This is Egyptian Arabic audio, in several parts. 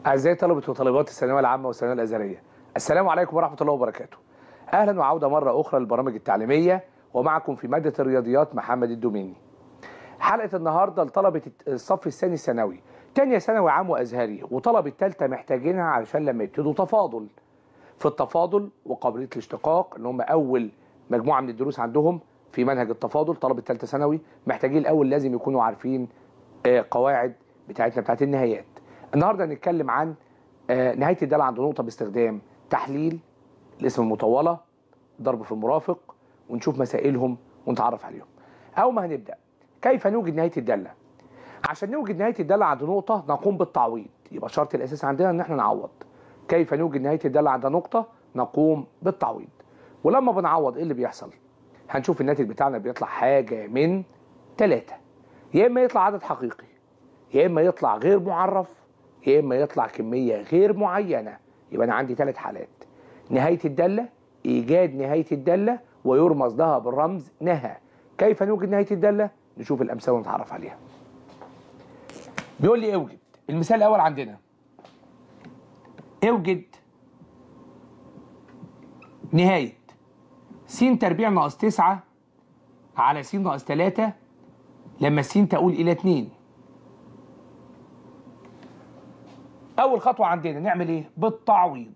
أعزائي طلبة وطالبات الثانوية العامة والثانوية الأزهرية السلام عليكم ورحمة الله وبركاته أهلا وعودة مرة أخرى للبرامج التعليمية ومعكم في مادة الرياضيات محمد الدوميني حلقة النهاردة لطلبة الصف الثاني الثانوي تانية ثانوي عام وأزهري وطلبة التالتة محتاجينها علشان لما يبتدوا تفاضل في التفاضل وقابلية الاشتقاق اللي هم أول مجموعة من الدروس عندهم في منهج التفاضل طلبة التالتة ثانوي محتاجين الأول لازم يكونوا عارفين آه، قواعد بتاعتنا بتاعت النهايات النهارده هنتكلم عن آه، نهايه الداله عند نقطه باستخدام تحليل الاسم المطوله ضرب في المرافق ونشوف مسائلهم ونتعرف عليهم اول ما هنبدا كيف نوجد نهايه الداله عشان نوجد نهايه الداله عند نقطه نقوم بالتعويض يبقى شرط الاساس عندنا ان احنا نعوض كيف نوجد نهايه الداله عند نقطه نقوم بالتعويض ولما بنعوض ايه اللي بيحصل هنشوف الناتج بتاعنا بيطلع حاجه من ثلاثه يا اما يطلع عدد حقيقي يا اما يطلع غير معرف يا اما يطلع كميه غير معينه يبقى انا عندي ثلاث حالات نهايه الداله ايجاد نهايه الداله ويرمز لها بالرمز نهى كيف نوجد نهايه الداله نشوف الامثله ونتعرف عليها بيقول لي اوجد المثال الاول عندنا اوجد نهايه س تربيع ناقص 9 على س ناقص 3 لما س تقول الى 2 اول خطوه عندنا نعمل ايه بالتعويض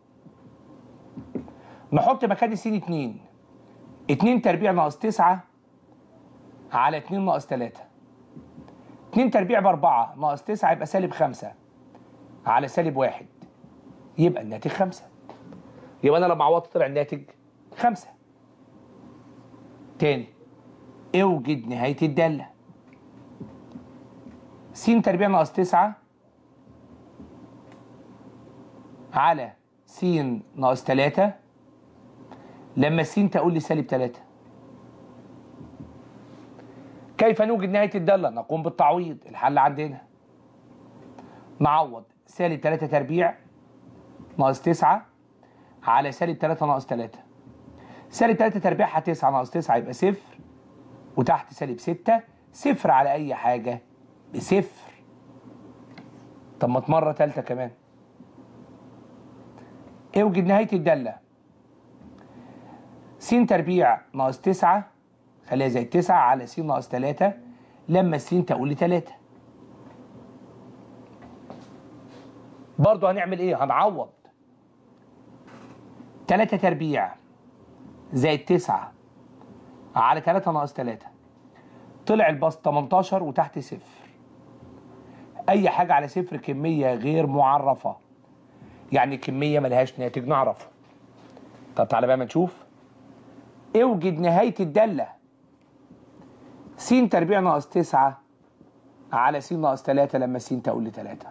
نحط مكان السين 2 2 تربيع ناقص 9 على 2 ناقص 3 2 تربيع ب 4 ناقص 9 يبقى سالب 5 على سالب 1 يبقى الناتج 5 يبقى انا لما عوضت طلع الناتج 5 تاني اوجد نهايه الداله س تربيع ناقص 9 على س ناقص 3 لما الس تقول لي سالب 3 كيف نوجد نهاية الدالة؟ نقوم بالتعويض الحل عندنا نعوض سالب 3 تربيع ناقص 9 على سالب 3 ناقص 3 سالب 3 تربيعها 9 ناقص 9 يبقى صفر وتحت سالب 6 صفر على أي حاجة بصفر طب ما مرة تالتة كمان اوجد نهاية الدالة س تربيع ناقص 9 خليها زي 9 على س ناقص 3 لما الس تقول لي 3 برضه هنعمل ايه؟ هنعوض 3 تربيع زائد 9 على 3 ناقص 3 طلع البسط 18 وتحت صفر اي حاجة على صفر كمية غير معرفة يعني كمية ملهاش ناتج نعرفه طب تعالى بقى ما نشوف اوجد نهاية الدالة س تربيع ناقص 9 على س ناقص 3 لما س تقول لي 3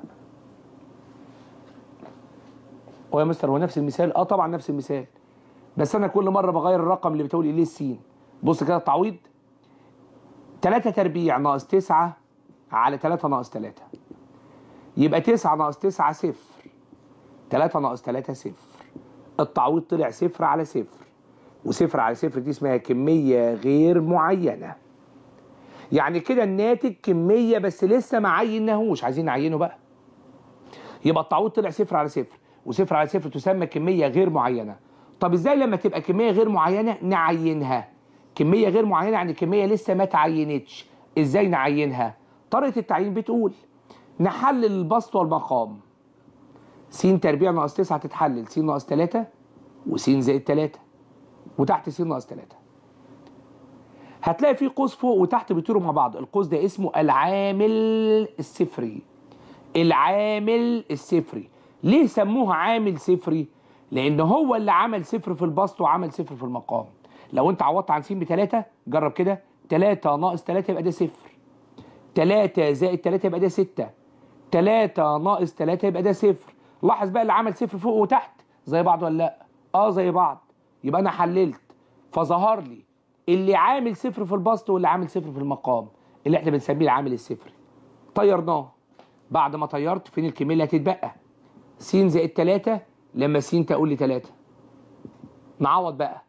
هو يا مستر هو نفس المثال؟ اه طبعا نفس المثال بس انا كل مرة بغير الرقم اللي بتقول لي السين بص كده التعويض 3 تربيع ناقص 9 على 3 ناقص 3 يبقى 9 ناقص 9 صفر 3 ناقص 3 صفر التعويض طلع صفر على صفر وصفر على صفر دي اسمها كمية غير معينة يعني كده الناتج كمية بس لسه ما عيناهوش عايزين نعينه بقى يبقى التعويض طلع صفر على صفر وصفر على صفر تسمى كمية غير معينة طب ازاي لما تبقى كمية غير معينة نعينها كمية غير معينة يعني كمية لسه ما تعينتش ازاي نعينها طريقة التعيين بتقول نحلل البسط والمقام س تربيع ناقص 9 تتحلل س ناقص 3 وس زائد 3 وتحت س ناقص 3 هتلاقي في قوس فوق وتحت بيطيروا مع بعض القوس ده اسمه العامل الصفري العامل الصفري ليه سموه عامل صفري لان هو اللي عمل صفر في البسط وعمل صفر في المقام لو انت عوضت عن س بتلاتة جرب كده 3 ناقص 3 يبقى ده صفر 3 زائد 3 يبقى ده 6 3 ناقص 3 يبقى ده صفر لاحظ بقى اللي عمل صفر فوق وتحت زي بعض ولا لا اه زي بعض يبقى انا حللت فظهر لي اللي عامل صفر في البسط واللي عامل صفر في المقام اللي احنا بنسميه العامل الصفري طيرناه بعد ما طيرت فين الكميه اللي هتتبقى س زائد 3 لما س تقول لي 3 نعوض بقى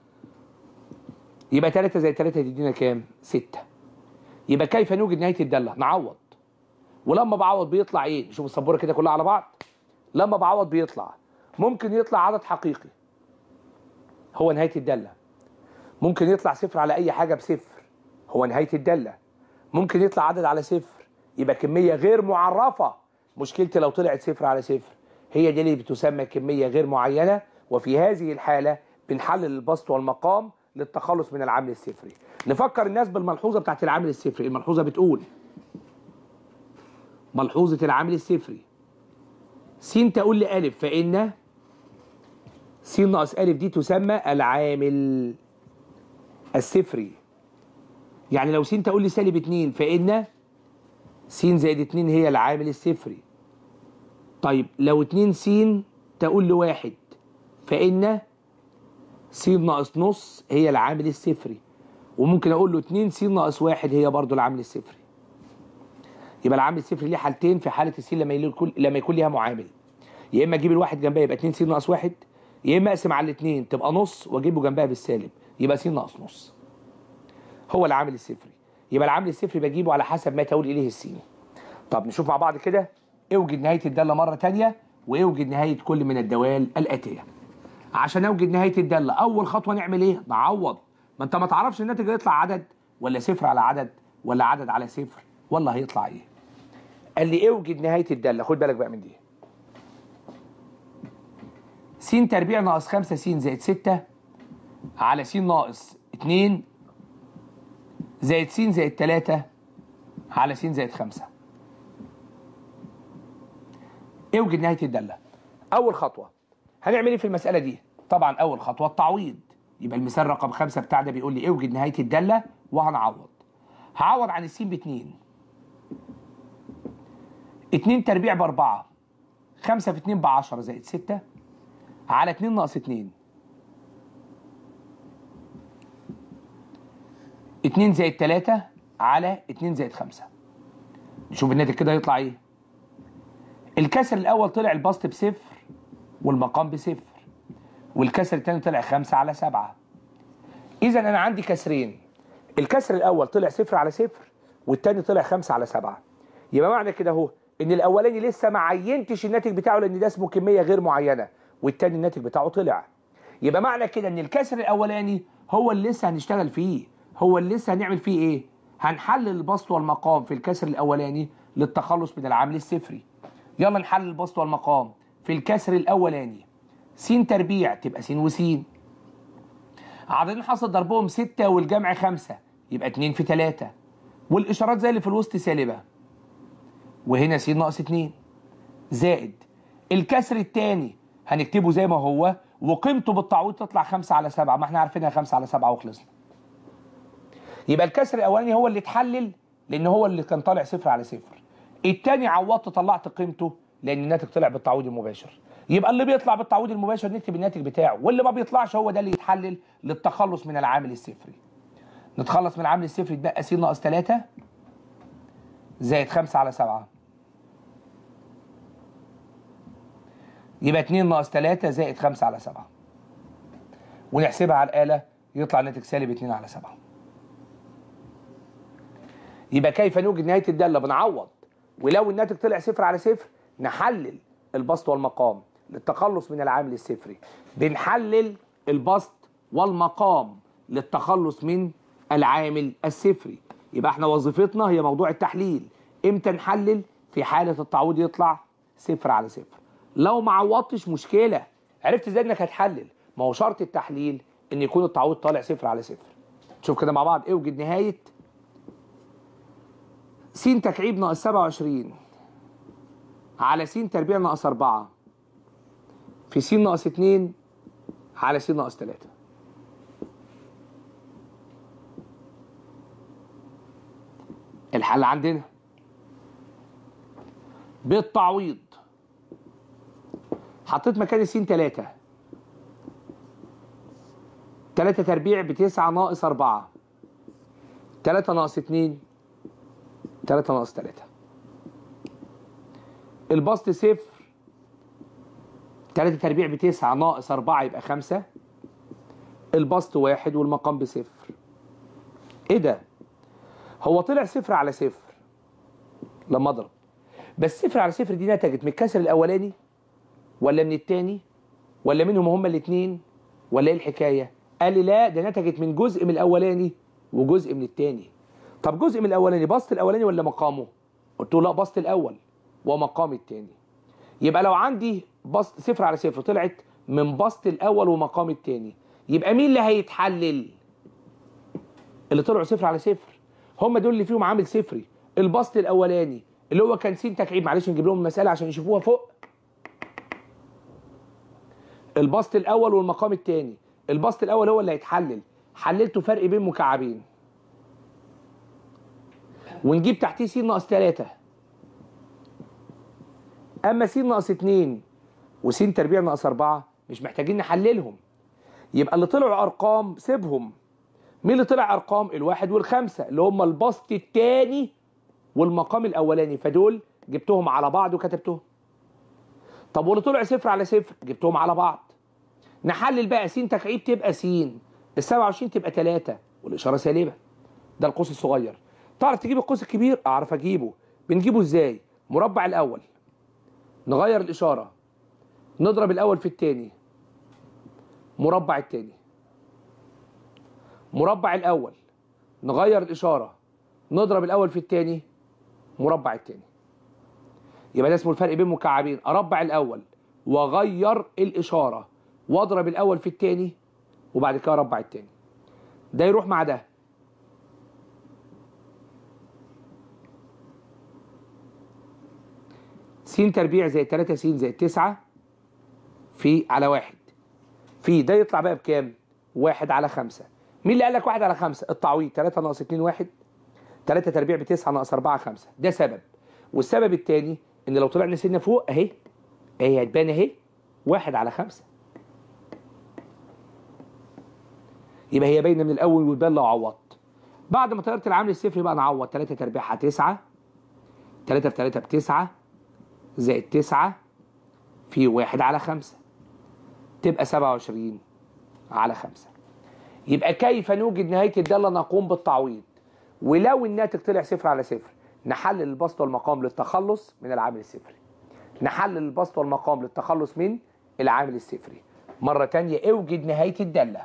يبقى 3 زائد 3 هتدينا كام 6 يبقى كيف نوجد نهايه الداله نعوض ولما بعوض بيطلع ايه نشوف السبوره كده كلها على بعض لما بعوض بيطلع ممكن يطلع عدد حقيقي هو نهايه الداله ممكن يطلع صفر على اي حاجه بصفر هو نهايه الداله ممكن يطلع عدد على صفر يبقى كميه غير معرفه مشكلتي لو طلعت صفر على صفر هي دي اللي بتسمى كميه غير معينه وفي هذه الحاله بنحلل البسط والمقام للتخلص من العامل الصفري نفكر الناس بالملحوظه بتاعت العامل الصفري الملحوظه بتقول ملحوظه العامل الصفري س تقول لألف فإن س ناقص ألف دي تسمى العامل الصفري يعني لو س تقول لي سالب 2 فإن س زائد 2 هي العامل الصفري طيب لو 2 س تقول لي واحد فإن س ناقص نص هي العامل الصفري وممكن أقول له 2 س ناقص واحد هي برضو العامل الصفري يبقى العامل الصفري ليه حالتين في حالة الس لما يكون لما يكون ليها معامل يا إما أجيب الواحد جنبها يبقى 2 س ناقص واحد يا إما أقسم على الاثنين تبقى نص وأجيبه جنبها بالسالب يبقى س ناقص نص هو العامل الصفري يبقى العامل الصفري بجيبه على حسب ما تقول إليه السين طب نشوف مع بعض كده اوجد نهاية الدالة مرة تانية واوجد نهاية كل من الدوال الآتية عشان اوجد نهاية الدالة أول خطوة نعمل إيه؟ نعوض ما أنت ما تعرفش الناتج هيطلع عدد ولا صفر على عدد ولا عدد على صفر ولا هيطلع إيه؟ قال لي اوجد نهاية الدالة خد بالك بقى من دي س تربيع ناقص 5 س زائد 6 على س ناقص 2 زائد س زائد 3 على س زائد 5 اوجد نهاية الدالة أول خطوة هنعمل إيه في المسألة دي؟ طبعا أول خطوة التعويض يبقى المثال رقم خمسة بتاع ده بيقول لي اوجد نهاية الدالة وهنعوض هعوض عن السين باتنين اتنين تربيع بأربعة خمسة في اتنين بعشرة زائد ستة على اتنين ناقص اتنين اتنين زائد تلاتة على اتنين زائد خمسة نشوف الناتج كده يطلع ايه الكسر الأول طلع البسط بصفر والمقام بصفر والكسر الثاني طلع خمسة على سبعة إذا أنا عندي كسرين الكسر الأول طلع صفر على صفر والثاني طلع خمسة على سبعة يبقى معنى كده اهو ان الاولاني لسه ما عينتش الناتج بتاعه لان ده اسمه كميه غير معينه والتاني الناتج بتاعه طلع يبقى معنى كده ان الكسر الاولاني هو اللي لسه هنشتغل فيه هو اللي لسه هنعمل فيه ايه هنحلل البسط والمقام في الكسر الاولاني للتخلص من العامل الصفري يلا نحلل البسط والمقام في الكسر الاولاني س تربيع تبقى س وس عددين حصل ضربهم 6 والجمع 5 يبقى 2 في 3 والاشارات زي اللي في الوسط سالبه وهنا س ناقص 2 زائد الكسر الثاني هنكتبه زي ما هو وقيمته بالتعويض تطلع 5 على 7 ما احنا عارفينها 5 على 7 وخلصنا يبقى الكسر الاولاني هو اللي اتحلل لان هو اللي كان طالع صفر على صفر الثاني عوضت طلعت قيمته لان الناتج طلع بالتعويض المباشر يبقى اللي بيطلع بالتعويض المباشر نكتب الناتج بتاعه واللي ما بيطلعش هو ده اللي يتحلل للتخلص من العامل الصفري نتخلص من العامل الصفري يتبقى س ناقص 3 زائد 5 على 7 يبقى 2 ناقص 3 زائد 5 على 7 ونحسبها على الآلة يطلع الناتج سالب 2 على 7 يبقى كيف نوجد نهاية الدالة بنعوض ولو الناتج طلع صفر على صفر نحلل البسط والمقام للتخلص من العامل الصفري بنحلل البسط والمقام للتخلص من العامل الصفري يبقى احنا وظيفتنا هي موضوع التحليل امتى نحلل في حالة التعويض يطلع صفر على صفر لو ما عوضتش مشكلة عرفت ازاي انك هتحلل ما هو شرط التحليل ان يكون التعويض طالع صفر على صفر شوف كده مع بعض اوجد نهاية س تكعيب ناقص 27 على س تربيع ناقص 4 في س ناقص 2 على س ناقص 3 الحل عندنا بالتعويض حطيت مكان س 3 3 تربيع بتسعة ناقص 4 3 ناقص 2 3 ناقص 3 البسط صفر 3 تربيع بتسعة ناقص 4 يبقى 5 البسط واحد والمقام بصفر ايه ده هو طلع صفر على صفر لما اضرب بس صفر على صفر دي نتجت من الكسر الاولاني ولا من التاني ولا منهم هما الاثنين ولا ايه الحكايه قال لي لا ده نتجت من جزء من الاولاني وجزء من التاني طب جزء من الاولاني بسط الاولاني ولا مقامه قلت له لا بسط الاول ومقام التاني يبقى لو عندي بسط صفر على صفر طلعت من بسط الاول ومقام التاني يبقى مين اللي هيتحلل اللي طلعوا صفر على صفر هم دول اللي فيهم عامل صفري البسط الاولاني اللي هو كان س تكعيب معلش نجيب لهم المساله عشان يشوفوها فوق البسط الاول والمقام الثاني البسط الاول هو اللي هيتحلل حللته فرق بين مكعبين ونجيب تحتيه س ناقص 3 اما س ناقص 2 وس تربيع ناقص 4 مش محتاجين نحللهم يبقى اللي طلعوا ارقام سيبهم مين اللي طلع ارقام الواحد والخمسه اللي هم البسط الثاني والمقام الاولاني فدول جبتهم على بعض وكتبتهم طب واللي طلع صفر على صفر جبتهم على بعض نحلل بقى س تكعيب تبقى س ال 27 تبقى 3 والاشاره سالبه ده القوس الصغير تعرف تجيب القوس الكبير اعرف اجيبه بنجيبه ازاي مربع الاول نغير الاشاره نضرب الاول في الثاني مربع الثاني مربع الاول نغير الاشاره نضرب الاول في الثاني مربع الثاني يبقى ده اسمه الفرق بين مكعبين اربع الاول واغير الاشاره واضرب الاول في الثاني وبعد كده اربع الثاني ده يروح مع ده س تربيع زائد 3 س زائد 9 في على واحد في ده يطلع بقى بكام؟ واحد على خمسة مين اللي قال لك واحد على خمسة؟ التعويض 3 ناقص 2 واحد 3 تربيع ب 9 ناقص 4 5 ده سبب والسبب الثاني ان لو طلعنا سنه فوق اهي اهي هتبان اهي واحد على خمسة يبقى هي باينه من الاول وتبان لو عوضت بعد ما طيرت العامل الصفري بقى نعوض 3 تربيعها 9 3 في 3 ب 9 زائد 9 في 1 على 5 تبقى 27 على 5 يبقى كيف نوجد نهايه الداله نقوم بالتعويض ولو الناتج طلع صفر على صفر نحلل البسط والمقام للتخلص من العامل الصفري نحلل البسط والمقام للتخلص من العامل الصفري مرة تانية اوجد نهاية الدالة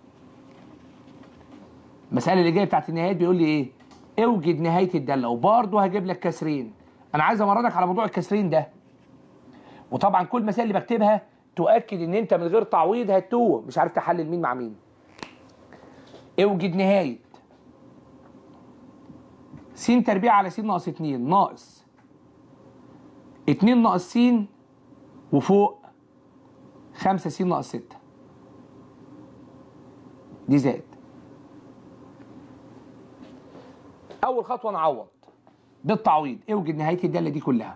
المسألة اللي جاية بتاعت النهايات بيقول لي ايه اوجد نهاية الدالة وبرضه هجيب لك كسرين انا عايز امرنك على موضوع الكسرين ده وطبعا كل المسائل اللي بكتبها تؤكد ان انت من غير تعويض هتوه مش عارف تحلل مين مع مين اوجد نهايه س تربيع على س ناقص 2 ناقص 2 ناقص س وفوق 5 س ناقص 6 دي زائد اول خطوه نعوض بالتعويض اوجد نهايه الداله دي كلها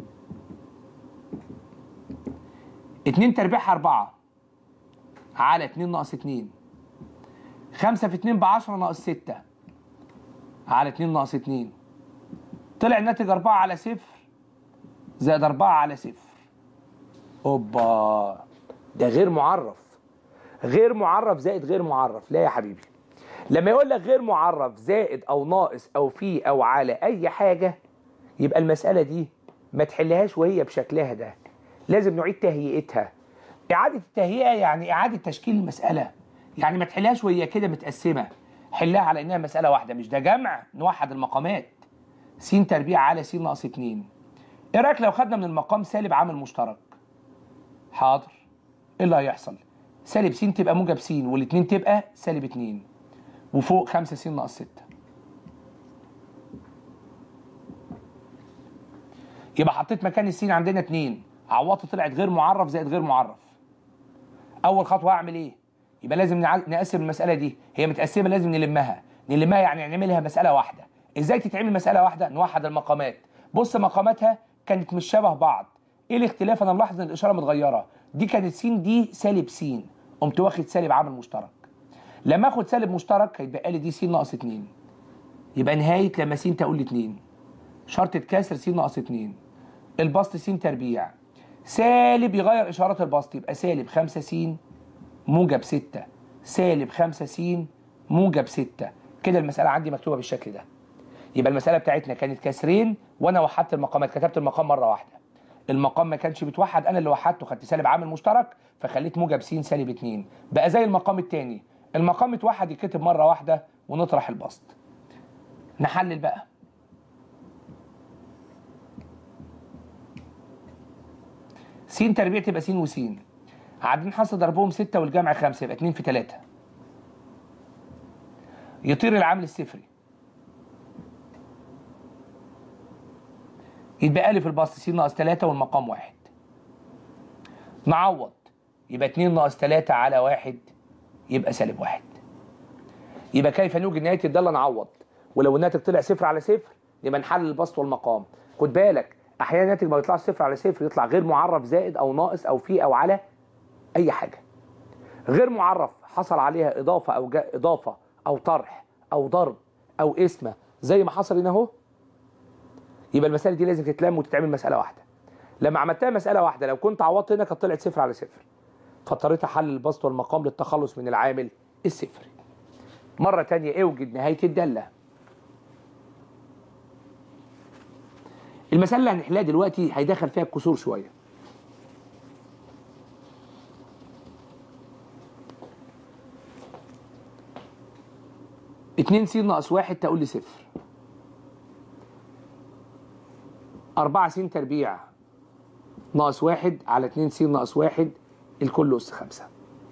2 تربيعها 4 على 2 ناقص 2 5 في 2 ب 10 ناقص 6 على 2 ناقص 2 طلع الناتج 4 على 0 زائد 4 على 0 اوبا ده غير معرف غير معرف زائد غير معرف لا يا حبيبي لما يقول لك غير معرف زائد او ناقص او في او على اي حاجه يبقى المساله دي ما تحلهاش وهي بشكلها ده لازم نعيد تهيئتها اعاده التهيئه يعني اعاده تشكيل المساله يعني ما تحلهاش وهي كده متقسمه حلها على انها مساله واحده مش ده جمع نوحد المقامات س تربيع على س ناقص 2 ايه رايك لو خدنا من المقام سالب عامل مشترك حاضر ايه اللي هيحصل سالب س تبقى موجب س والاثنين تبقى سالب 2 وفوق 5 س ناقص 6 يبقى حطيت مكان السين عندنا 2 عوضت طلعت غير معرف زائد غير معرف اول خطوه اعمل ايه يبقى لازم نقسم المساله دي هي متقسمه لازم نلمها نلمها يعني نعملها مساله واحده ازاي تتعمل مساله واحده نوحد المقامات بص مقاماتها كانت مش شبه بعض ايه الاختلاف انا ملاحظ ان الاشاره متغيره دي كانت س دي سالب س قمت واخد سالب عامل مشترك لما اخد سالب مشترك هيتبقى لي دي س ناقص 2 يبقى نهايه لما س تقول لي 2 شرطه كسر س ناقص 2 البسط س تربيع سالب يغير اشارات البسط يبقى سالب 5 س موجب 6 سالب 5 س موجب 6 كده المساله عندي مكتوبه بالشكل ده يبقى المساله بتاعتنا كانت كسرين وانا وحدت المقامات كتبت المقام مره واحده المقام ما كانش بيتوحد انا اللي وحدته خدت سالب عامل مشترك فخليت موجب س سالب 2 بقى زي المقام الثاني المقام اتوحد يتكتب مره واحده ونطرح البسط نحلل بقى س تربيع تبقى س وس عددين حصل ضربهم 6 والجمع 5 يبقى 2 في 3 يطير العامل الصفري يتبقى لي في البسط س ناقص 3 والمقام 1 نعوض يبقى 2 ناقص 3 على 1 يبقى سالب 1 يبقى كيف نوجد نهايه الداله نعوض ولو الناتج طلع صفر على صفر يبقى نحلل البسط والمقام خد بالك احيانا الناتج ما يطلعش صفر على صفر يطلع غير معرف زائد او ناقص او في او على اي حاجه غير معرف حصل عليها اضافه او جا اضافه او طرح او ضرب او اسمه زي ما حصل هنا اهو يبقى المساله دي لازم تتلم وتتعمل مساله واحده لما عملتها مساله واحده لو كنت عوضت هنا كانت طلعت صفر على صفر فاضطريت احلل البسط والمقام للتخلص من العامل الصفري مره تانية اوجد نهايه الداله المساله اللي هنحلها دلوقتي هيدخل فيها الكسور شويه اتنين س ناقص واحد تقول لي صفر أربعة س تربيع ناقص واحد على اتنين س ناقص واحد الكل أس خمسة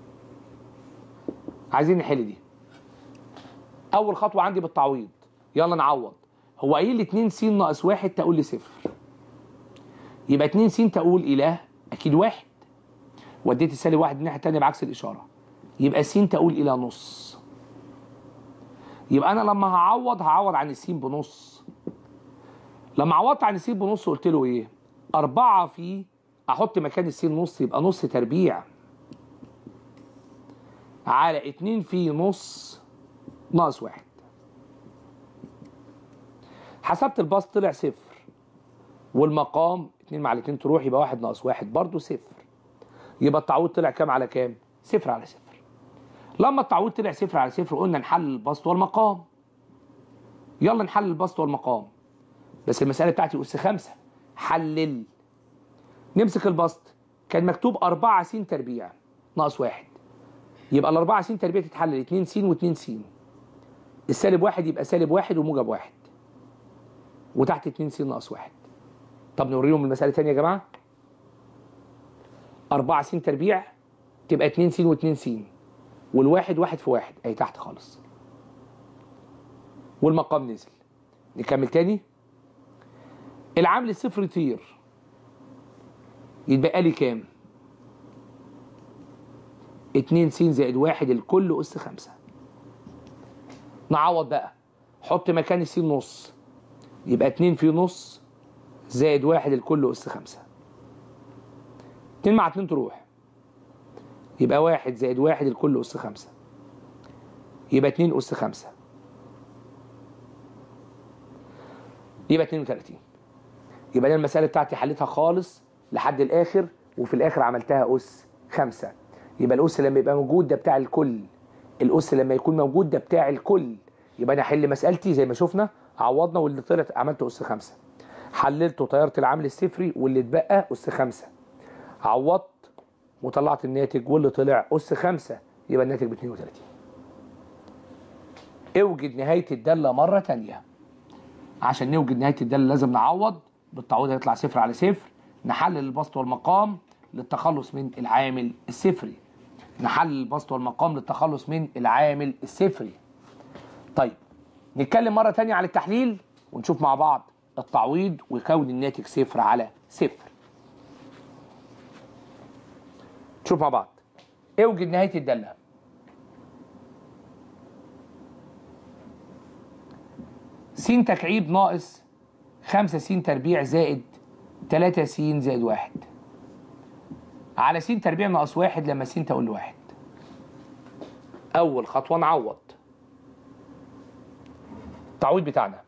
عايزين نحل دي أول خطوة عندي بالتعويض يلا نعوض هو قايل لي 2 س ناقص واحد تقول لي صفر يبقى 2 س تقول إله أكيد واحد وديت السالب واحد الناحية التانية بعكس الإشارة يبقى س تقول إلى نص يبقى انا لما هعوض هعوض عن السين بنص لما عوضت عن السين بنص قلت له ايه أربعة في أحط مكان السين نص يبقى نص تربيع على اتنين في نص ناقص واحد حسبت البسط طلع صفر والمقام اتنين مع الاتنين تروح يبقى واحد ناقص واحد برضه صفر يبقى التعويض طلع كام على كام صفر على صفر لما التعويض طلع صفر على صفر قلنا نحلل البسط والمقام يلا نحلل البسط والمقام بس المسألة بتاعتي أس خمسة حلل نمسك البسط كان مكتوب أربعة س تربيع ناقص واحد يبقى الأربعة س تربيع تتحلل اتنين س واتنين س السالب واحد يبقى سالب واحد وموجب واحد وتحت اتنين س ناقص واحد طب نوريهم المسألة تانية يا جماعة أربعة س تربيع تبقى اتنين س واتنين س والواحد واحد في واحد اهي تحت خالص والمقام نزل نكمل تاني العامل الصفر يطير يتبقى لي كام اتنين س زائد واحد الكل أس خمسة نعوض بقى حط مكان السين نص يبقى اتنين في نص زائد واحد الكل أس خمسة اتنين مع اتنين تروح يبقى واحد زائد واحد الكل أس خمسة يبقى اتنين أس خمسة يبقى اتنين وتلاتين يبقى أنا المسألة بتاعتي حليتها خالص لحد الآخر وفي الآخر عملتها أس خمسة يبقى الأس لما يبقى موجود ده بتاع الكل الأس لما يكون موجود ده بتاع الكل يبقى أنا أحل مسألتي زي ما شفنا عوضنا واللي طلعت عملت أس خمسة حللت وطيرت العامل الصفري واللي اتبقى أس خمسة عوضت وطلعت الناتج واللي طلع أس خمسة يبقى الناتج ب 32 اوجد نهاية الدالة مرة تانية عشان نوجد نهاية الدالة لازم نعوض بالتعويض هيطلع صفر على صفر نحلل البسط والمقام للتخلص من العامل الصفري نحلل البسط والمقام للتخلص من العامل الصفري طيب نتكلم مرة تانية عن التحليل ونشوف مع بعض التعويض وكون الناتج صفر على صفر شوف مع بعض اوجد نهاية الدالة س تكعيب ناقص خمسة س تربيع زائد تلاتة س زائد واحد على س تربيع ناقص واحد لما س تقول لواحد أول خطوة نعوض التعويض بتاعنا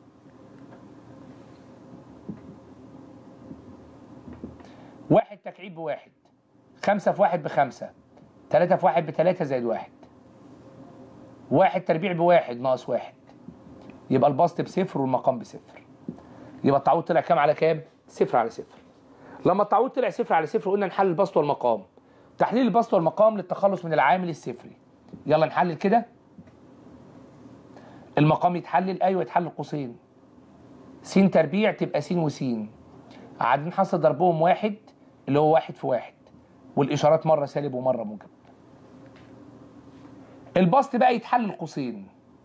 واحد تكعيب بواحد خمسة في واحد بخمسة تلاتة في واحد بتلاتة زائد واحد واحد تربيع بواحد ناقص واحد يبقى البسط بصفر والمقام بصفر يبقى التعويض طلع كام على كام صفر على صفر لما التعويض طلع صفر على صفر قلنا نحلل البسط والمقام تحليل البسط والمقام للتخلص من العامل الصفري يلا نحلل كده المقام يتحلل ايوه يتحلل قوسين س تربيع تبقى س وس عادين حصل ضربهم واحد اللي هو واحد في واحد والاشارات مره سالب ومره موجب البسط بقى يتحلل قوسين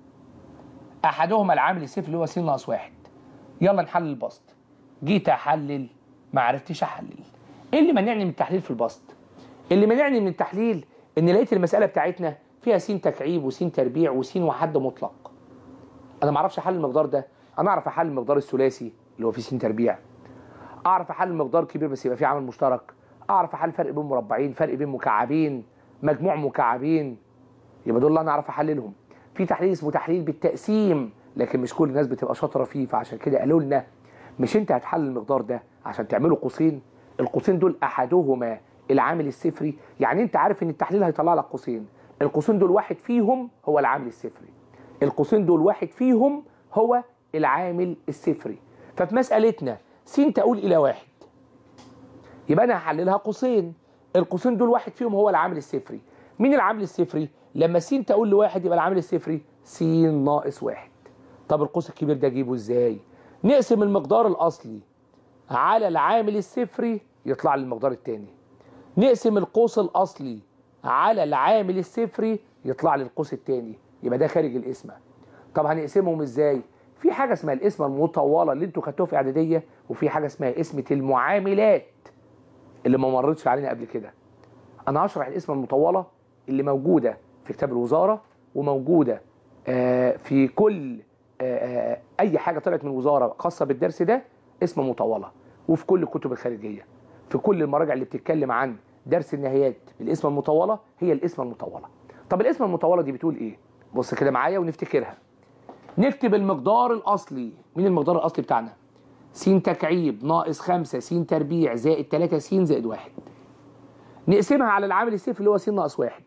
احدهما العامل الصفر اللي هو س ناقص واحد يلا نحلل البسط جيت احلل ما عرفتش احلل ايه اللي منعني من التحليل في البسط اللي منعني من التحليل ان لقيت المساله بتاعتنا فيها س تكعيب وس تربيع وس وحد مطلق انا ما اعرفش احلل المقدار ده انا اعرف احلل المقدار الثلاثي اللي هو فيه س تربيع اعرف احلل مقدار كبير بس يبقى فيه عامل مشترك اعرف احلل فرق بين مربعين فرق بين مكعبين مجموع مكعبين يبقى دول اللي انا اعرف احللهم في تحليل اسمه تحليل بالتقسيم لكن مش كل الناس بتبقى شاطره فيه فعشان كده قالوا لنا مش انت هتحلل المقدار ده عشان تعمله قوسين القوسين دول احدهما العامل الصفري يعني انت عارف ان التحليل هيطلع لك قوسين القوسين دول واحد فيهم هو العامل الصفري القوسين دول واحد فيهم هو العامل الصفري ففي مسألتنا س تقول إلى واحد يبقى أنا هحللها قوسين القوسين دول واحد فيهم هو العامل الصفري مين العامل الصفري؟ لما س تقول لواحد يبقى العامل الصفري س ناقص واحد طب القوس الكبير ده اجيبه ازاي؟ نقسم المقدار الأصلي على العامل الصفري يطلع لي المقدار الثاني نقسم القوس الأصلي على العامل الصفري يطلع لي القوس الثاني يبقى ده خارج القسمة طب هنقسمهم ازاي؟ في حاجة اسمها القسمة المطولة اللي انتوا خدتوها في إعدادية وفي حاجة اسمها قسمة المعاملات اللي ما مرتش علينا قبل كده أنا هشرح القسمة المطولة اللي موجودة في كتاب الوزارة وموجودة آه، في كل آه، آه، أي حاجة طلعت من الوزارة خاصة بالدرس ده اسم مطولة وفي كل الكتب الخارجية في كل المراجع اللي بتتكلم عن درس النهايات الاسم المطولة هي الاسم المطولة طب الاسم المطولة دي بتقول ايه بص كده معايا ونفتكرها نكتب المقدار الأصلي مين المقدار الأصلي بتاعنا س تكعيب ناقص 5 س تربيع زائد 3 س زائد 1 نقسمها على العامل الصفر اللي هو س ناقص 1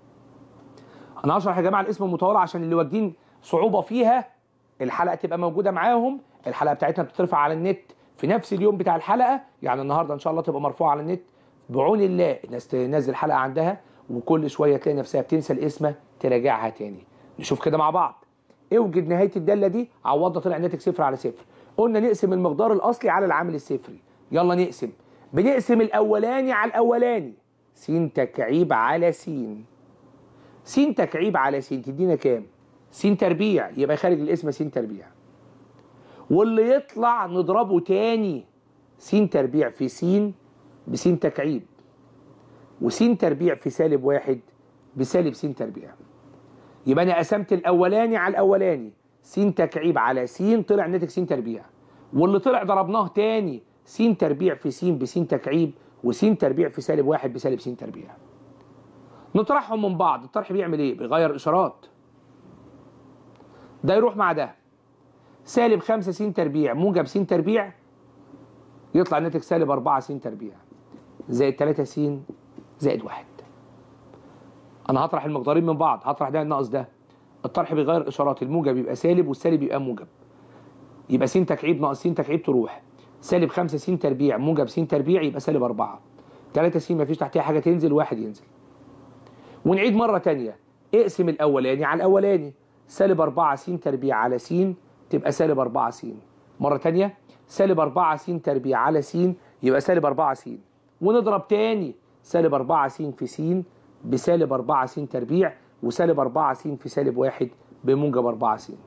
انا هشرح يا جماعه الاسم المطولة عشان اللي واخدين صعوبة فيها الحلقة تبقى موجودة معاهم الحلقة بتاعتنا بتترفع على النت في نفس اليوم بتاع الحلقة يعني النهاردة ان شاء الله تبقى مرفوعة على النت بعون الله الناس تنزل حلقة عندها وكل شوية تلاقي نفسها بتنسى الاسم تراجعها تاني نشوف كده مع بعض اوجد نهاية الدالة دي عوضنا طلع ناتج صفر على صفر قلنا نقسم المقدار الأصلي على العامل الصفري يلا نقسم بنقسم الأولاني على الأولاني س تكعيب على س س تكعيب على س تدينا كام؟ س تربيع يبقى خارج الاسم س تربيع واللي يطلع نضربه تاني س تربيع في س بس تكعيب وس تربيع في سالب واحد بسالب س تربيع يبقى انا قسمت الاولاني على الاولاني س تكعيب على س طلع ناتج س تربيع واللي طلع ضربناه تاني س تربيع في س بس تكعيب وس تربيع في سالب واحد بسالب س تربيع نطرحهم من بعض الطرح بيعمل ايه بيغير اشارات ده يروح مع ده سالب 5 س تربيع موجب س تربيع يطلع الناتج سالب 4 س تربيع زائد 3 س زائد 1 انا هطرح المقدارين من بعض هطرح ده ناقص ده الطرح بيغير الاشارات الموجب يبقى سالب والسالب يبقى موجب يبقى س تكعيب ناقص س تكعيب تروح سالب 5 س تربيع موجب س تربيع يبقى سالب 4 3 س مفيش تحتها حاجه تنزل واحد ينزل ونعيد مره تانية اقسم الاولاني على الاولاني سالب 4 س تربيع على س تبقى سالب 4 س مرة تانية سالب 4 س تربيع على س يبقى سالب 4 س ونضرب تاني سالب 4 س في س بسالب 4 س تربيع وسالب 4 س في سالب 1 بموجب 4 س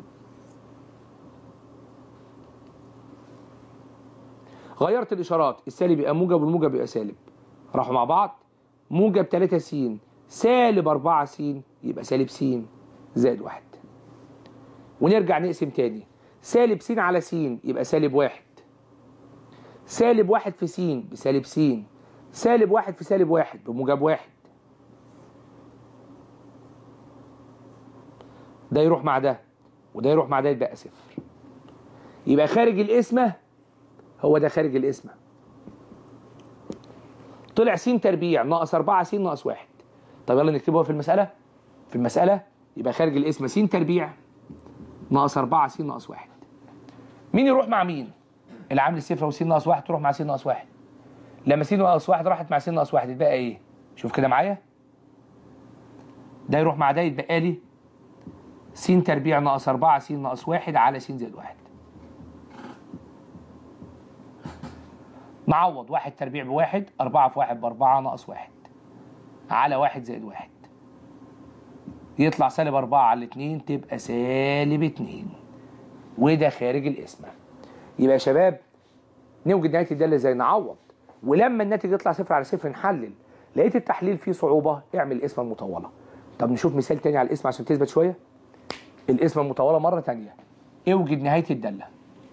غيرت الإشارات السالب يبقى موجب والموجب يبقى سالب راحوا مع بعض موجب 3 س سالب 4 س يبقى سالب س زائد 1 ونرجع نقسم تاني سالب س على س يبقى سالب واحد سالب واحد في س بسالب س سالب واحد في سالب واحد بموجب واحد ده يروح مع ده وده يروح مع ده يبقى صفر يبقى خارج القسمة هو ده خارج القسمة طلع س تربيع ناقص 4 س ناقص واحد طب يلا نكتبه في المسألة في المسألة يبقى خارج القسمة س تربيع ناقص 4 س ناقص 1 مين يروح مع مين العامل الصفر وس ناقص 1 تروح مع س ناقص 1 لما س ناقص 1 راحت مع س ناقص 1 يتبقى ايه شوف كده معايا ده يروح مع ده يتبقى لي س تربيع ناقص 4 س ناقص 1 على س زائد 1 نعوض 1 تربيع بواحد 4 في 1 بأربعة ناقص 1 على 1 زائد 1 يطلع سالب 4 على 2 تبقى سالب 2 وده خارج القسمة يبقى يا شباب نوجد نهاية الدالة ازاي نعوض ولما الناتج يطلع صفر على صفر نحلل لقيت التحليل فيه صعوبة اعمل القسمة المطولة طب نشوف مثال تاني على القسمة عشان تثبت شوية القسمة المطولة مرة تانية اوجد نهاية الدالة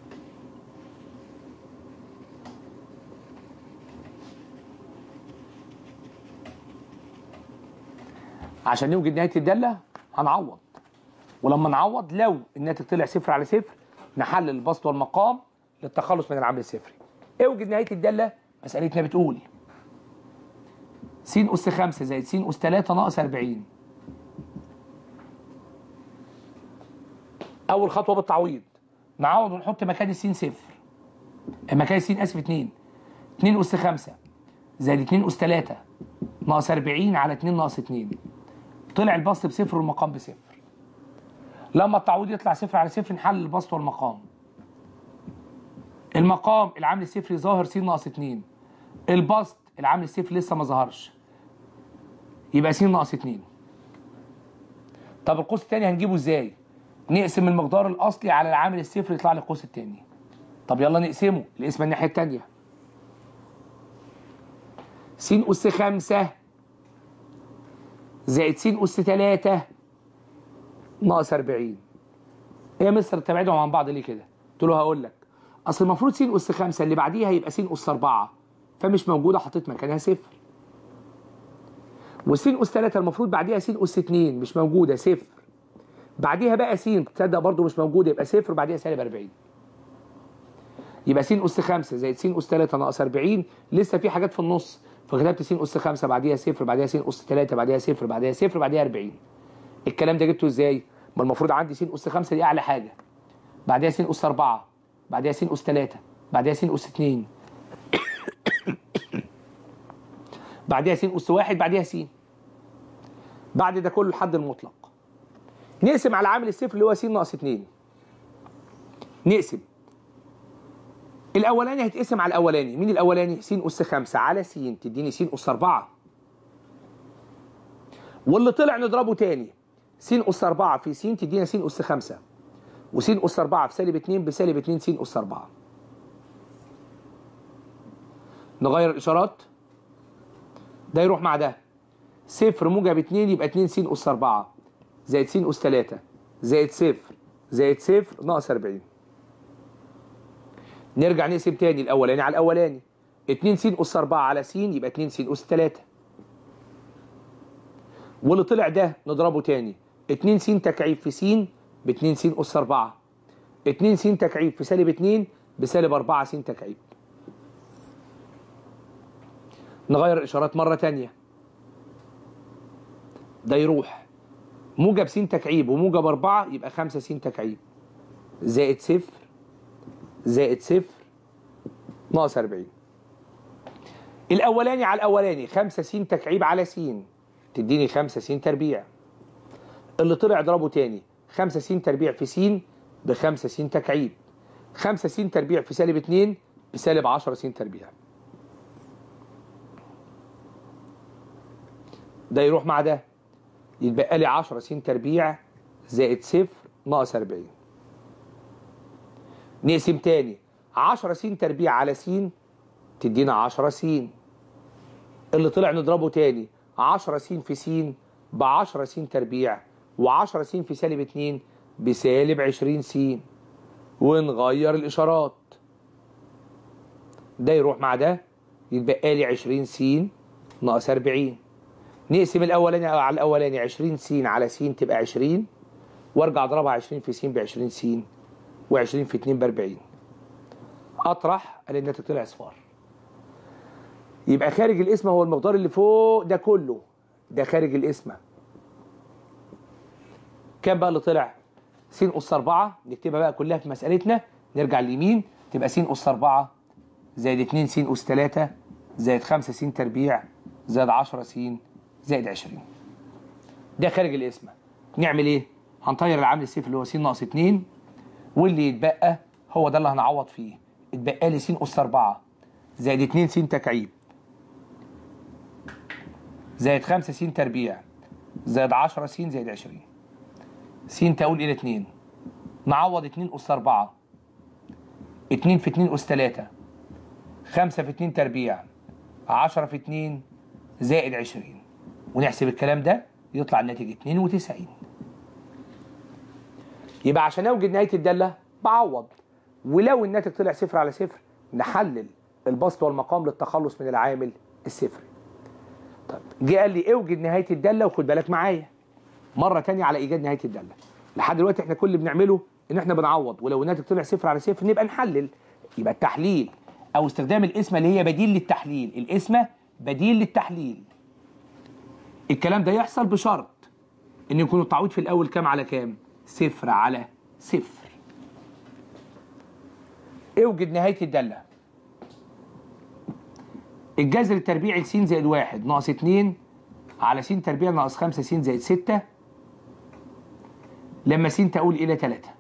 عشان نوجد نهاية الدالة هنعوض ولما نعوض لو الناتج طلع صفر على صفر نحلل البسط والمقام للتخلص من العامل الصفري اوجد نهاية الدالة مسألتنا بتقول س أس 5 زائد س أس 3 ناقص 40 أول خطوة بالتعويض نعوض ونحط مكان السين صفر مكان السين آسف 2 2 أس 5 زائد 2 أس 3 ناقص 40 على 2 ناقص 2 طلع البسط بصفر والمقام بصفر لما التعويض يطلع صفر على صفر نحلل البسط والمقام المقام العامل الصفري ظاهر س ناقص 2 البسط العامل الصفري لسه ما ظهرش يبقى س ناقص 2 طب القوس الثاني هنجيبه ازاي نقسم المقدار الاصلي على العامل الصفري يطلع لي القوس الثاني طب يلا نقسمه القسمه الناحيه الثانيه س أس 5 زائد س أس 3 ناقص 40 ايه يا مستر تبعدهم عن بعض ليه كده؟ قلت له هقول لك اصل المفروض س أس 5 اللي بعديها يبقى س أس 4 فمش موجوده حطيت مكانها صفر وس أس 3 المفروض بعديها س أس 2 مش موجوده صفر بعديها بقى س تصدق برضو مش موجوده يبقى صفر بعديها سالب 40 يبقى س أس 5 زائد س أس 3 ناقص 40 لسه في حاجات في النص فكتبت س أس 5 بعديها صفر بعديها س أس 3 بعديها صفر بعديها صفر بعديها 40 الكلام ده جبته ازاي؟ ما المفروض عندي س أس 5 دي أعلى حاجة بعديها س أس 4 بعديها س أس 3 بعديها س أس 2 بعديها س أس 1 بعديها س بعد ده كله الحد المطلق نقسم على عامل الصفر اللي هو س ناقص 2 نقسم الاولاني هيتقسم على الاولاني مين الاولاني س اس 5 على س تديني س اس 4 واللي طلع نضربه تاني س اس 4 في س تدينا س اس 5 وس اس 4 في سالب 2 بسالب 2 س اس 4 نغير الاشارات ده يروح مع ده صفر موجب 2 يبقى 2 س اس 4 زائد س اس 3 زائد صفر زائد صفر ناقص 40 نرجع نقسم تاني الاولاني على الاولاني 2 س اس 4 على س يبقى 2 س اس 3 واللي طلع ده نضربه تاني 2 س تكعيب في س ب 2 س اس 4 2 س تكعيب في سالب 2 بسالب 4 س تكعيب نغير الاشارات مره تانية ده يروح موجب س تكعيب وموجب 4 يبقى 5 س تكعيب زائد صفر زائد صفر ناقص 40 الاولاني على الاولاني 5 س تكعيب على س تديني 5 س تربيع اللي طلع اضربه تاني 5 س تربيع في س ب 5 س تكعيب 5 س تربيع في سالب 2 بسالب 10 س تربيع ده يروح مع ده يتبقى لي 10 س تربيع زائد صفر ناقص 40 نقسم تاني 10 س تربيع على س تدينا 10 س اللي طلع نضربه تاني 10 س في س ب 10 س تربيع و10 س في سالب 2 بسالب 20 س ونغير الاشارات ده يروح مع ده يتبقى لي 20 س ناقص 40 نقسم الاولاني على الاولاني 20 س على س تبقى 20 وارجع اضربها 20 في س ب 20 س و20 في 2 ب 40 اطرح الاقي الناتج طلع اصفار يبقى خارج القسمه هو المقدار اللي فوق ده كله ده خارج القسمه كام بقى اللي طلع س أس 4 نكتبها بقى كلها في مسألتنا نرجع اليمين تبقى س أس 4 زائد 2 س أس 3 زائد 5 س تربيع زائد 10 س زائد 20 ده خارج القسمة نعمل ايه؟ هنطير العامل الصفر اللي هو س ناقص 2 واللي يتبقى هو ده اللي هنعوض فيه اتبقى لي س أس 4 زائد 2 س تكعيب زائد 5 س تربيع زائد 10 س زائد 20 س تقول إلى 2 نعوض 2 أس 4 2 في 2 أس 3 5 في 2 تربيع 10 في 2 زائد 20 ونحسب الكلام ده يطلع الناتج 92 يبقى عشان اوجد نهايه الداله بعوض ولو الناتج طلع صفر على صفر نحلل البسط والمقام للتخلص من العامل الصفري طيب جه قال لي اوجد نهايه الداله وخد بالك معايا مره تانية على ايجاد نهايه الداله لحد دلوقتي احنا كل اللي بنعمله ان احنا بنعوض ولو الناتج طلع صفر على صفر نبقى نحلل يبقى التحليل او استخدام القسمه اللي هي بديل للتحليل القسمه بديل للتحليل الكلام ده يحصل بشرط ان يكون التعويض في الاول كام على كام صفر على صفر اوجد نهايه الداله الجذر التربيعي س زائد واحد ناقص اتنين على س تربيع ناقص خمسة س زائد ستة لما س تقول إلى تلاتة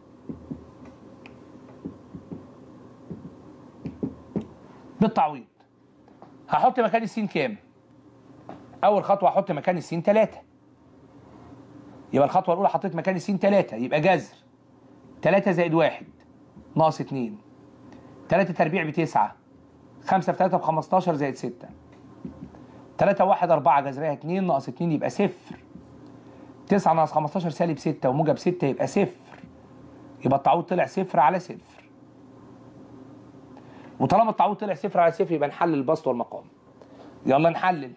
بالتعويض هحط مكان السين كام؟ أول خطوة هحط مكان السين تلاتة يبقى الخطوة الأولى حطيت مكان السين تلاتة يبقى جذر تلاتة زائد واحد ناقص اتنين تلاتة تربيع بتسعة خمسة في تلاتة بخمستاشر زائد ستة تلاتة واحد أربعة جذرها اتنين ناقص اتنين يبقى صفر تسعة ناقص خمستاشر سالب ستة وموجب ستة يبقى صفر يبقى التعويض طلع صفر على صفر وطالما التعويض طلع صفر على صفر يبقى نحلل البسط والمقام يلا نحلل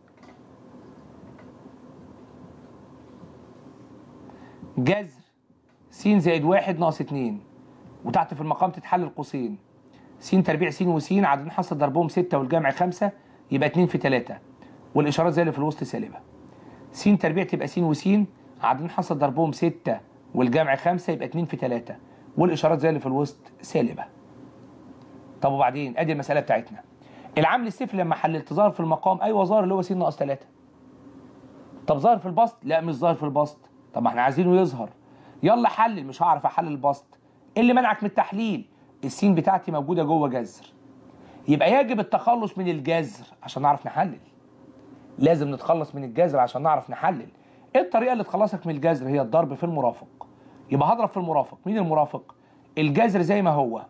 جذر س زائد واحد ناقص اتنين وتحت في المقام تتحلل قوسين س تربيع س وس عددين حصل ضربهم ستة والجمع خمسة يبقى اتنين في تلاتة والإشارات زي اللي في الوسط سالبة س تربيع تبقى س وس عددين حصل ضربهم ستة والجمع خمسة يبقى اتنين في تلاتة والإشارات زي اللي في الوسط سالبة طب وبعدين ادي المسألة بتاعتنا العامل الصفر لما حللت ظاهر في المقام ايوه ظاهر اللي هو س ناقص 3 طب ظاهر في البسط لا مش ظاهر في البسط طب ما احنا عايزينه يظهر يلا حلل مش هعرف احلل البسط ايه اللي منعك من التحليل السين بتاعتي موجوده جوه جذر يبقى يجب التخلص من الجذر عشان نعرف نحلل لازم نتخلص من الجذر عشان نعرف نحلل ايه الطريقه اللي تخلصك من الجذر هي الضرب في المرافق يبقى هضرب في المرافق مين المرافق الجذر زي ما هو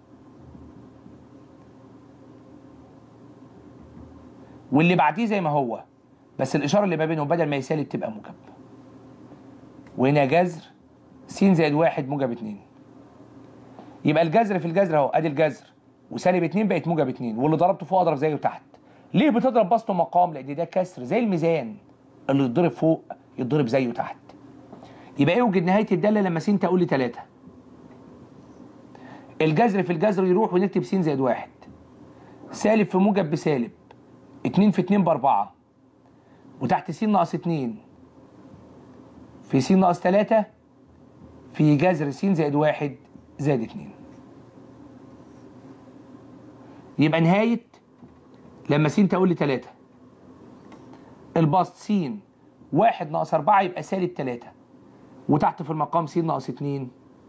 واللي بعديه زي ما هو بس الاشاره اللي ما بينهم بدل ما يسالب تبقى موجب وهنا جذر س زائد واحد موجب اتنين يبقى الجذر في الجذر اهو ادي الجذر وسالب اتنين بقت موجب اتنين واللي ضربته فوق اضرب زيه تحت ليه بتضرب بسط مقام لان ده كسر زي الميزان اللي يتضرب فوق يتضرب زيه تحت يبقى اوجد نهايه الداله لما س تقول لي 3 الجذر في الجذر يروح ونكتب س زائد واحد سالب في موجب بسالب اتنين في اتنين باربعة وتحت س ناقص اتنين في س ناقص تلاتة في جذر س زائد واحد زائد اتنين يبقى نهاية لما س تقول لي تلاتة البسط س واحد ناقص أربعة يبقى سالب تلاتة وتحت في المقام س ناقص اتنين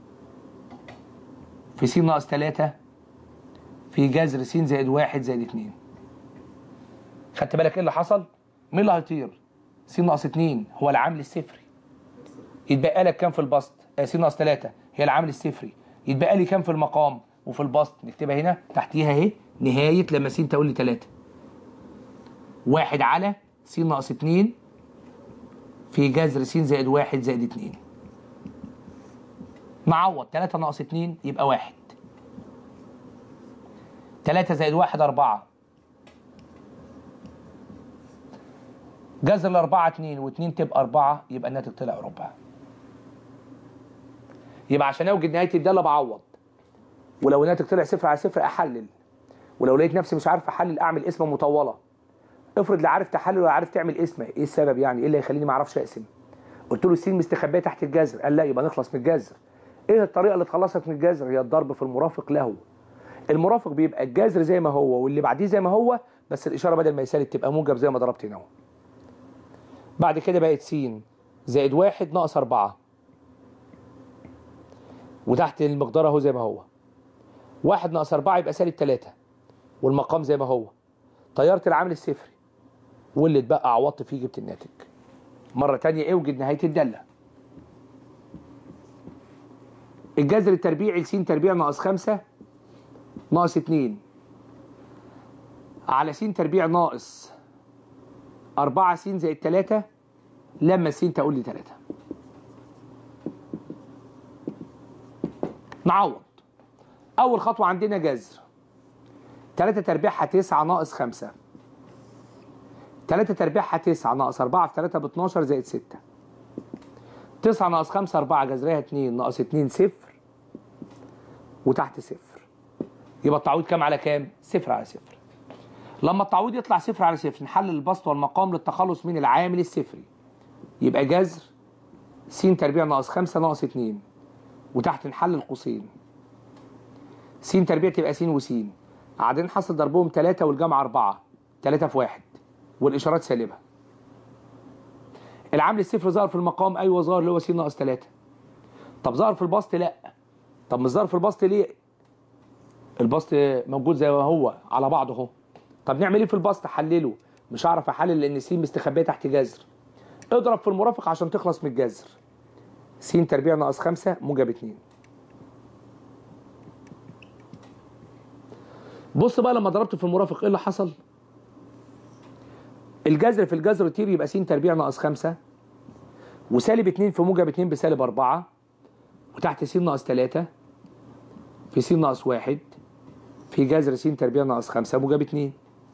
في س ناقص تلاتة في جذر س زائد واحد زائد اتنين خدت بالك ايه اللي حصل؟ مين اللي هيطير؟ س ناقص 2 هو العامل الصفري. يتبقى لك كام في البسط؟ آه س ناقص 3 هي العامل الصفري. يتبقى لي كام في المقام وفي البسط؟ نكتبها هنا تحتيها اهي نهايه لما س تقول لي 3. واحد على س ناقص 2 في جذر س زائد 1 زائد 2. نعوض 3 ناقص 2 يبقى 1. 3 زائد 1 4 جذر الأربعة اتنين واتنين تبقى أربعة يبقى الناتج طلع ربع يبقى عشان أوجد نهاية الدالة بعوض ولو الناتج طلع صفر على صفر أحلل ولو لقيت نفسي مش عارف أحلل أعمل قسمة مطولة افرض لا عارف تحلل ولا عارف تعمل قسمة إيه السبب يعني إيه اللي هيخليني ما أعرفش أقسم قلت له السين مستخبية تحت الجذر قال لا يبقى نخلص من الجذر ايه الطريقه اللي تخلصك من الجذر هي الضرب في المرافق له المرافق بيبقى الجذر زي ما هو واللي بعديه زي ما هو بس الاشاره بدل ما يسالب تبقى موجب زي ما ضربت هنا اهو بعد كده بقت س زائد واحد ناقص أربعة وتحت المقدار اهو زي ما هو واحد ناقص أربعة يبقى سالب تلاتة والمقام زي ما هو طيرت العامل الصفري واللي اتبقى عوضت فيه جبت الناتج مرة تانية اوجد نهاية الدالة الجذر التربيعي لس تربيع ناقص خمسة ناقص اتنين على س تربيع ناقص أربعة س زائد تلاتة لما س تقول لي تلاتة نعوض أول خطوة عندنا جذر تلاتة تربيعها تسعة ناقص خمسة تلاتة تربيعها تسعة ناقص أربعة في تلاتة باتناشر زائد ستة تسعة ناقص خمسة أربعة جذرها اتنين ناقص اتنين صفر وتحت صفر يبقى التعويض كام على كام؟ صفر على صفر لما التعويض يطلع صفر على صفر نحلل البسط والمقام للتخلص من العامل الصفري يبقى جذر س تربيع ناقص خمسة ناقص اتنين وتحت نحلل قوسين س تربيع تبقى س وس قاعدين حصل ضربهم تلاتة والجمع أربعة تلاتة في واحد والإشارات سالبة العامل الصفر ظهر في المقام أيوه ظهر اللي هو س ناقص تلاتة طب ظهر في البسط لأ طب مش ظهر في البسط ليه؟ البسط موجود زي ما هو على بعضه اهو طب نعمل ايه في البسط حلله مش هعرف احلل لان س مستخبيه تحت جذر اضرب في المرافق عشان تخلص من الجذر س تربيع ناقص خمسة موجب اتنين بص بقى لما ضربت في المرافق ايه اللي حصل الجذر في الجذر يطير يبقى س تربيع ناقص خمسة وسالب اتنين في موجب اتنين بسالب أربعة وتحت س ناقص تلاتة في س ناقص واحد في جذر س تربيع ناقص خمسة موجب اتنين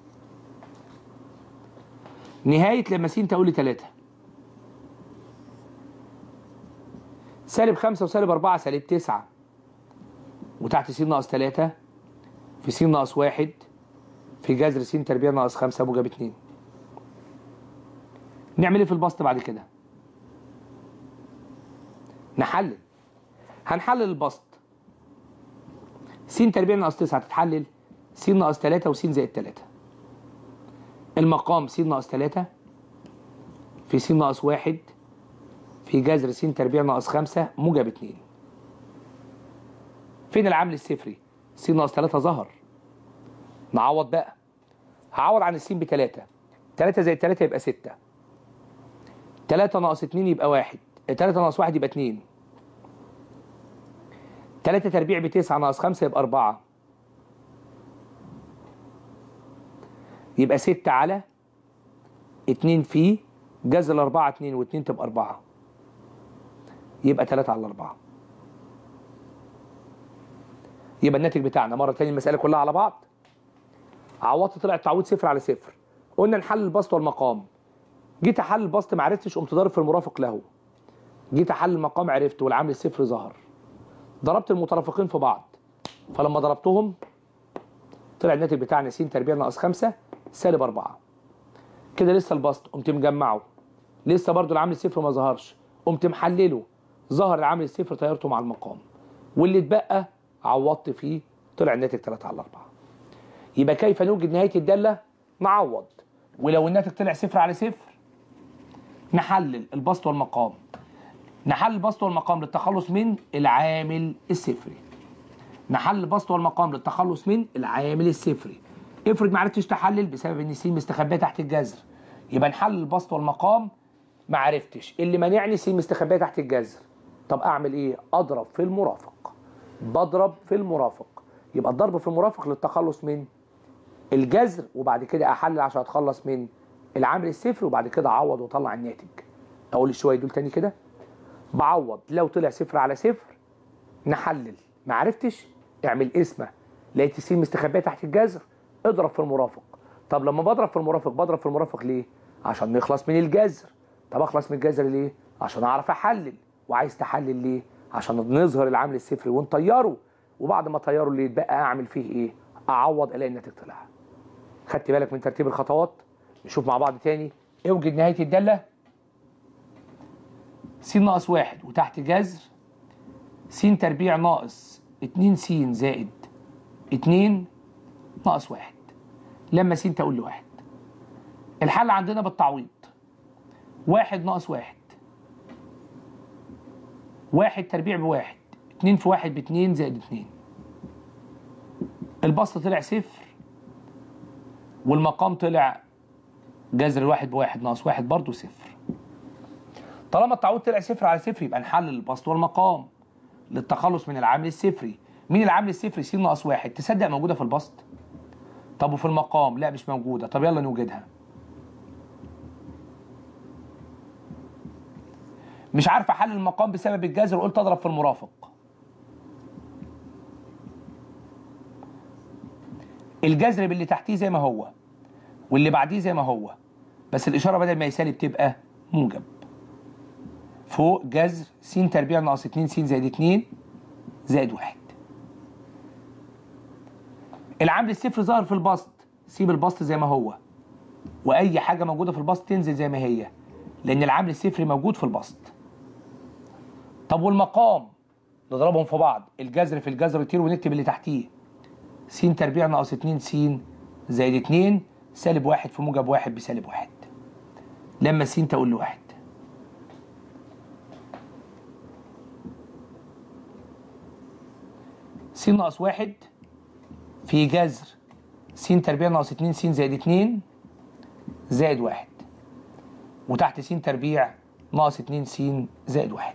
نهاية لما س تقول لي تلاتة سالب خمسة وسالب أربعة سالب تسعة وتحت س ناقص تلاتة في س ناقص واحد في جذر س تربيع ناقص خمسة موجب اتنين نعمل ايه في البسط بعد كده؟ نحلل هنحلل البسط س تربيع ناقص 9 تتحلل س ناقص 3 وس زائد 3 المقام س ناقص 3 في س ناقص 1 في جذر س تربيع ناقص 5 موجب 2 فين العامل الصفري س ناقص 3 ظهر نعوض بقى هعوض عن الس ب 3 3 زائد 3 يبقى 6 3 ناقص 2 يبقى 1 3 ناقص 1 يبقى 2 تلاتة تربيع بتسعة ناقص خمسة يبقى أربعة يبقى ستة على اتنين في جذر الأربعة اتنين واتنين تبقى أربعة يبقى تلاتة على أربعة يبقى الناتج بتاعنا مرة تانية المسألة كلها على بعض عوضت طلع التعويض صفر على صفر قلنا نحل البسط والمقام جيت أحل البسط ما عرفتش قمت ضارب في المرافق له جيت أحل المقام عرفت والعامل الصفر ظهر ضربت المترافقين في بعض فلما ضربتهم طلع الناتج بتاعنا س تربيع ناقص 5 سالب 4 كده لسه البسط قمت مجمعه لسه برضو العامل الصفر ما ظهرش قمت محلله ظهر العامل الصفر طيرته مع المقام واللي اتبقى عوضت فيه طلع الناتج 3 على 4 يبقى كيف نوجد نهايه الداله نعوض ولو الناتج طلع صفر على صفر نحلل البسط والمقام نحل البسط والمقام للتخلص من العامل الصفري نحل البسط والمقام للتخلص من العامل الصفري افرض ما عرفتش تحلل بسبب ان س مستخبيه تحت الجذر يبقى نحل البسط والمقام ما عرفتش اللي مانعني س مستخبيه تحت الجذر طب اعمل ايه اضرب في المرافق بضرب في المرافق يبقى الضرب في المرافق للتخلص من الجذر وبعد كده احلل عشان اتخلص من العامل الصفر وبعد كده اعوض واطلع الناتج اقول الشويه دول تاني كده بعوض لو طلع صفر على صفر نحلل ما عرفتش اعمل اسمه لقيت س مستخبيه تحت الجذر اضرب في المرافق طب لما بضرب في المرافق بضرب في المرافق ليه عشان نخلص من الجذر طب اخلص من الجذر ليه عشان اعرف احلل وعايز تحلل ليه عشان نظهر العامل الصفري ونطيره وبعد ما اطيره اللي يتبقى اعمل فيه ايه اعوض الاقي الناتج طلع خدت بالك من ترتيب الخطوات نشوف مع بعض تاني اوجد نهايه الداله س ناقص واحد وتحت جذر س تربيع ناقص 2 س زائد 2 ناقص 1 لما س تقول لي 1 الحل عندنا بالتعويض 1 ناقص 1 1 تربيع بواحد 2 في 1 ب 2 زائد 2 البسط طلع صفر والمقام طلع جذر الواحد بواحد ناقص واحد برضه صفر طالما التعويض طلع صفر على صفر يبقى نحلل البسط والمقام للتخلص من العامل الصفري مين العامل الصفري س ناقص واحد تصدق موجوده في البسط طب وفي المقام لا مش موجوده طب يلا نوجدها مش عارف احلل المقام بسبب الجذر قلت اضرب في المرافق الجذر باللي تحتيه زي ما هو واللي بعديه زي ما هو بس الاشاره بدل ما هي سالب تبقى موجب فوق جذر س تربيع ناقص 2 س زائد 2 زائد 1 العامل الصفر ظهر في البسط سيب البسط زي ما هو واي حاجه موجوده في البسط تنزل زي ما هي لان العامل الصفري موجود في البسط طب والمقام نضربهم في بعض الجذر في الجذر يطير ونكتب اللي تحتيه س تربيع ناقص 2 س زائد 2 سالب واحد في موجب واحد بسالب واحد لما س تقول له واحد س ناقص واحد في جذر س تربيع ناقص 2 س زائد 2 زائد واحد وتحت س تربيع ناقص 2 س زائد واحد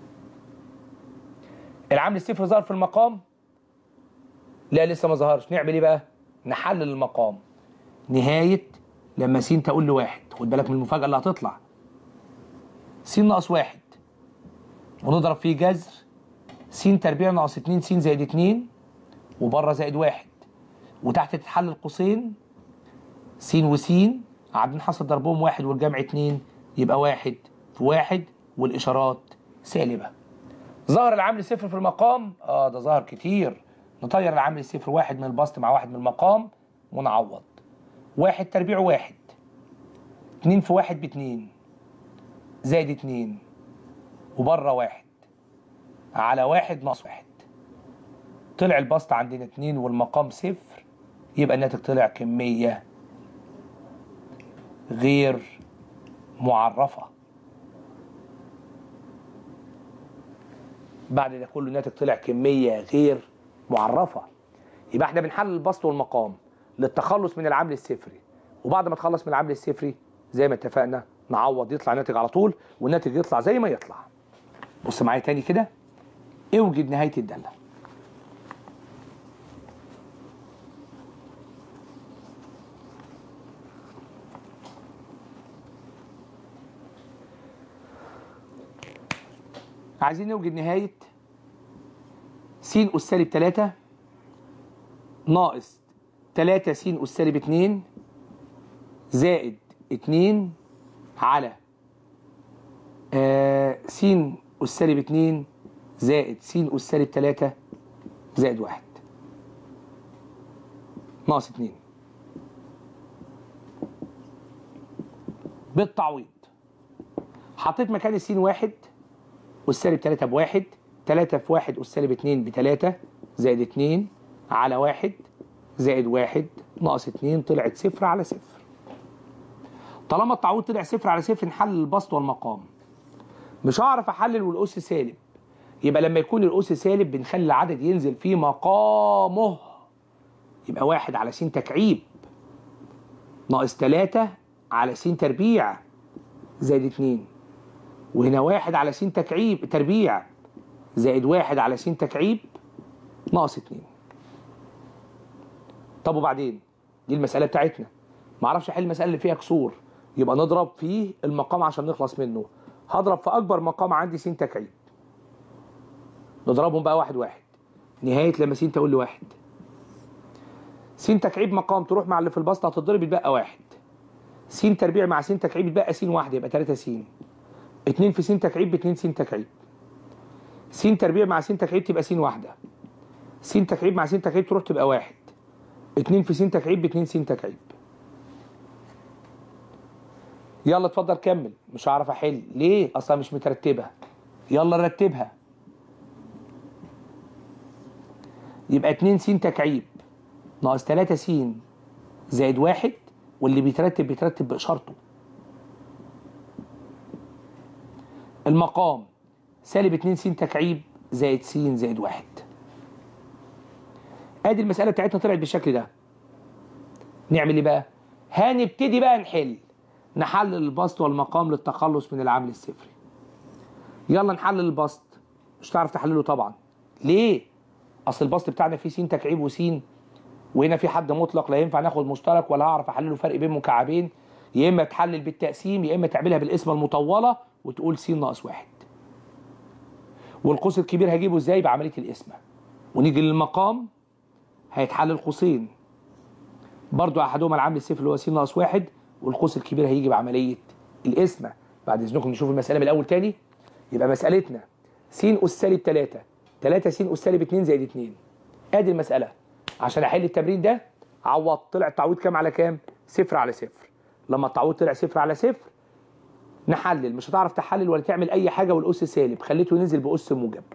العامل الصفر ظهر في المقام لا لسه ما ظهرش نعمل ايه بقى نحلل المقام نهاية لما س تقول لواحد خد بالك من المفاجأة اللي هتطلع س ناقص واحد ونضرب فيه جذر س تربيع ناقص 2 س زائد 2 وبره زائد واحد وتحت تتحل القوسين س وس قاعدين حصل ضربهم واحد والجمع اتنين يبقى واحد في واحد والإشارات سالبة ظهر العامل الصفر في المقام اه ده ظهر كتير نطير العامل الصفر واحد من البسط مع واحد من المقام ونعوض واحد تربيع واحد اتنين في واحد باتنين زائد اتنين وبره واحد على واحد ناقص واحد طلع البسط عندنا اتنين والمقام صفر يبقى الناتج طلع كمية غير معرفة بعد ده كله الناتج طلع كمية غير معرفة يبقى احنا بنحلل البسط والمقام للتخلص من العامل الصفري وبعد ما تخلص من العامل الصفري زي ما اتفقنا نعوض يطلع ناتج على طول والناتج يطلع زي ما يطلع بص معايا تاني كده اوجد نهاية الدالة عايزين نوجد نهاية س أس سالب 3 ناقص 3 س أس سالب 2 زائد 2 على آه س أس سالب 2 زائد س أس سالب 3 زائد 1 ناقص 2 بالتعويض حطيت مكان السين واحد أس سالب 3 بواحد 3 في 1 أس سالب 2 بتلاتة زائد 2 على واحد زائد واحد ناقص 2 طلعت صفر على صفر طالما التعويض طلع صفر على صفر نحلل البسط والمقام مش هعرف احلل والأس سالب يبقى لما يكون الأس سالب بنخلي العدد ينزل في مقامه يبقى واحد على س تكعيب ناقص 3 على س تربيع زائد 2 وهنا واحد على س تكعيب تربيع زائد واحد على س تكعيب ناقص اتنين طب وبعدين دي المسألة بتاعتنا معرفش احل المسألة اللي فيها كسور يبقى نضرب في المقام عشان نخلص منه هضرب في أكبر مقام عندي س تكعيب نضربهم بقى واحد واحد نهاية لما س تقول لي واحد س تكعيب مقام تروح مع اللي في البسط هتضرب يتبقى واحد س تربيع مع س تكعيب يتبقى س واحد يبقى 3 س 2 في س تكعيب ب 2 س تكعيب س تربيع مع س تكعيب تبقى س واحدة س تكعيب مع س تكعيب تروح تبقى واحد 2 في س تكعيب ب 2 س تكعيب يلا اتفضل كمل مش هعرف احل ليه اصلا مش مترتبه يلا نرتبها يبقى 2 س تكعيب ناقص 3 س زائد واحد واللي بيترتب بيترتب بإشارته المقام سالب 2 س تكعيب زائد س زائد واحد ادي المسألة بتاعتنا طلعت بالشكل ده نعمل ايه بقى؟ هنبتدي بقى نحل نحلل البسط والمقام للتخلص من العامل الصفري يلا نحلل البسط مش هتعرف تحلله طبعا ليه؟ اصل البسط بتاعنا فيه س تكعيب وس وهنا في حد مطلق لا ينفع ناخد مشترك ولا هعرف احلله فرق بين مكعبين يا اما تحلل بالتقسيم يا اما تعملها بالقسمه المطوله وتقول س ناقص واحد والقوس الكبير هجيبه ازاي بعمليه القسمه ونيجي للمقام هيتحلل قوسين برضو احدهما العامل الصفر اللي هو س ناقص واحد والقوس الكبير هيجي بعمليه القسمه بعد اذنكم نشوف المساله من الاول تاني يبقى مسالتنا س اس سالب 3 3 س اس سالب 2 زائد 2 ادي المساله عشان احل التمرين ده عوض طلع التعويض كام على كام صفر على صفر لما التعويض طلع صفر على صفر نحلل مش هتعرف تحلل ولا تعمل اي حاجه والاس سالب خليته ينزل باس موجب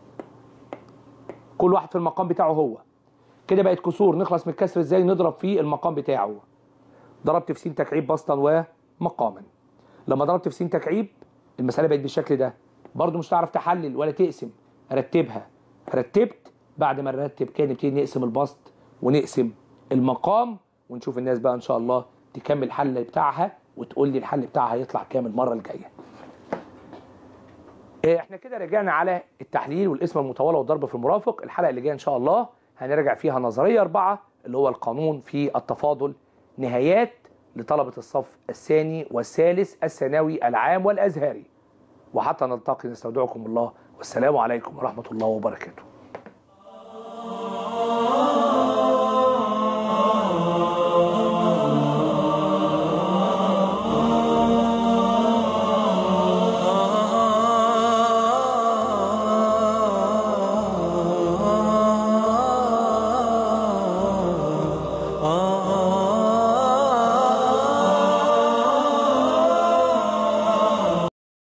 كل واحد في المقام بتاعه هو كده بقت كسور نخلص من الكسر ازاي نضرب في المقام بتاعه ضربت في س تكعيب بسطا ومقاما لما ضربت في س تكعيب المساله بقت بالشكل ده برضو مش هتعرف تحلل ولا تقسم رتبها رتبت بعد ما نرتب كده نبتدي نقسم البسط ونقسم المقام ونشوف الناس بقى ان شاء الله تكمل الحل بتاعها وتقول لي الحل بتاعها هيطلع كام المره الجايه احنا كده رجعنا على التحليل والقسمه المطوله والضرب في المرافق الحلقه اللي جايه ان شاء الله هنرجع فيها نظريه اربعه اللي هو القانون في التفاضل نهايات لطلبه الصف الثاني والثالث الثانوي العام والازهري وحتى نلتقي نستودعكم الله والسلام عليكم ورحمه الله وبركاته